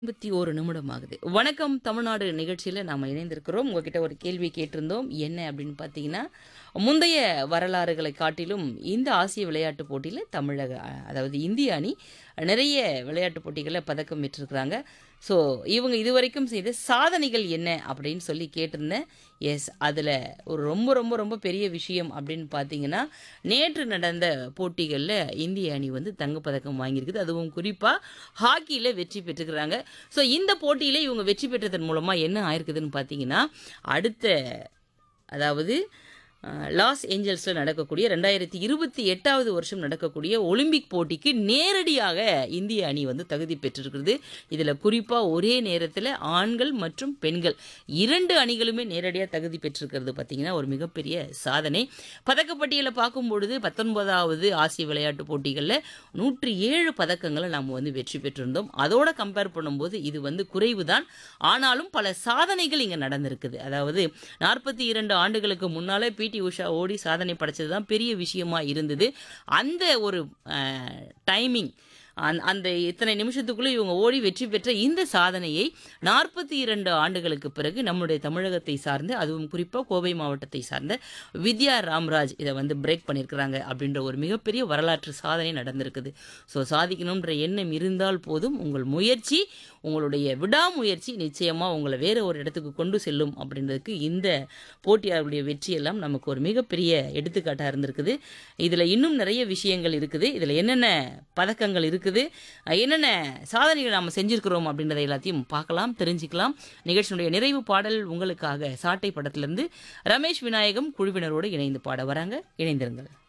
ஐம்பத்தி ஒரு நிமிடம் ஆகுது வணக்கம் தமிழ்நாடு நிகழ்ச்சியில் நாம் இணைந்திருக்கிறோம் உங்ககிட்ட ஒரு கேள்வி கேட்டிருந்தோம் என்ன அப்படின்னு பார்த்தீங்கன்னா முந்தைய வரலாறுகளை காட்டிலும் இந்த ஆசிய விளையாட்டுப் போட்டியில் தமிழக அ- அதாவது இந்திய அணி நிறைய விளையாட்டுப் போட்டிகளில் பதக்கம் பெற்றிருக்கிறாங்க ஸோ இவங்க இதுவரைக்கும் செய்த சாதனைகள் என்ன அப்படின்னு சொல்லி கேட்டிருந்தேன் எஸ் அதில் ஒரு ரொம்ப ரொம்ப ரொம்ப பெரிய விஷயம் அப்படின்னு பார்த்தீங்கன்னா நேற்று நடந்த போட்டிகளில் இந்திய அணி வந்து தங்கப்பதக்கம் வாங்கியிருக்குது அதுவும் குறிப்பாக ஹாக்கியில் வெற்றி பெற்றுக்கிறாங்க ஸோ இந்த போட்டியில் இவங்க வெற்றி பெற்றதன் மூலமாக என்ன ஆயிருக்குதுன்னு பார்த்தீங்கன்னா அடுத்த அதாவது அஹ், லாஸ் ஏஞ்சல்ஸில் நடக்கக்கூடிய ரெண்டாயிரத்தி இருபத்தி எட்டாவது வருஷம் நடக்கக்கூடிய ஒலிம்பிக் போட்டிக்கு நேரடியாக இந்திய அணி வந்து தகுதி பெற்றிருக்கிறது இதில் குறிப்பாக ஒரே நேரத்தில் ஆண்கள் மற்றும் பெண்கள் இரண்டு அணிகளுமே நேரடியாக தகுதி பெற்றிருக்கிறது பார்த்தீங்கன்னா ஒரு மிகப்பெரிய சாதனை பதக்கப்பட்டியலை பார்க்கும் பொழுது பத்தொன்பதாவது ஆசிய விளையாட்டு போட்டிகளில் நூற்றி ஏழு பதக்கங்களை நாம் வந்து வெற்றி பெற்றிருந்தோம் அதோட கம்பேர் பண்ணும்போது இது வந்து குறைவு தான் ஆனாலும் பல சாதனைகள் இங்கே நடந்திருக்குது அதாவது நாற்பத்தி இரண்டு ஆண்டுகளுக்கு முன்னாலே பிடி உஷா ஓடி சாதனை படைச்சது தான் பெரிய விஷயமா இருந்தது அந்த ஒரு டைமிங் அந் அந்த இத்தனை நிமிஷத்துக்குள்ளே இவங்க ஓடி வெற்றி பெற்ற இந்த சாதனையை நாற்பத்தி இரண்டு ஆண்டுகளுக்கு பிறகு நம்முடைய தமிழகத்தை சார்ந்து அதுவும் குறிப்பாக கோவை மாவட்டத்தை சார்ந்த வித்யா ராம்ராஜ் இதை வந்து பிரேக் பண்ணியிருக்கிறாங்க அப்படின்ற ஒரு மிகப்பெரிய வரலாற்று சாதனை நடந்திருக்குது ஸோ சாதிக்கணுன்ற எண்ணம் இருந்தால் போதும் உங்கள் முயற்சி உங்களுடைய விடாமுயற்சி நிச்சயமாக உங்களை வேற ஒரு இடத்துக்கு கொண்டு செல்லும் அப்படின்றதுக்கு இந்த போட்டியாளருடைய வெற்றியெல்லாம் நமக்கு ஒரு மிகப்பெரிய எடுத்துக்காட்டாக இருந்திருக்குது இதில் இன்னும் நிறைய விஷயங்கள் இருக்குது இதில் என்னென்ன பதக்கங்கள் இருக்குது என்னென்ன சாதனைகள் நாம் செஞ்சிருக்கிறோம் அப்படின்றத எல்லாத்தையும் பார்க்கலாம் தெரிஞ்சுக்கலாம் நிகழ்ச்சியினுடைய நிறைவு பாடல் உங்களுக்காக சாட்டை படத்திலிருந்து ரமேஷ் விநாயகம் குழுவினரோடு இணைந்து பாட வராங்க இணைந்திருங்கள்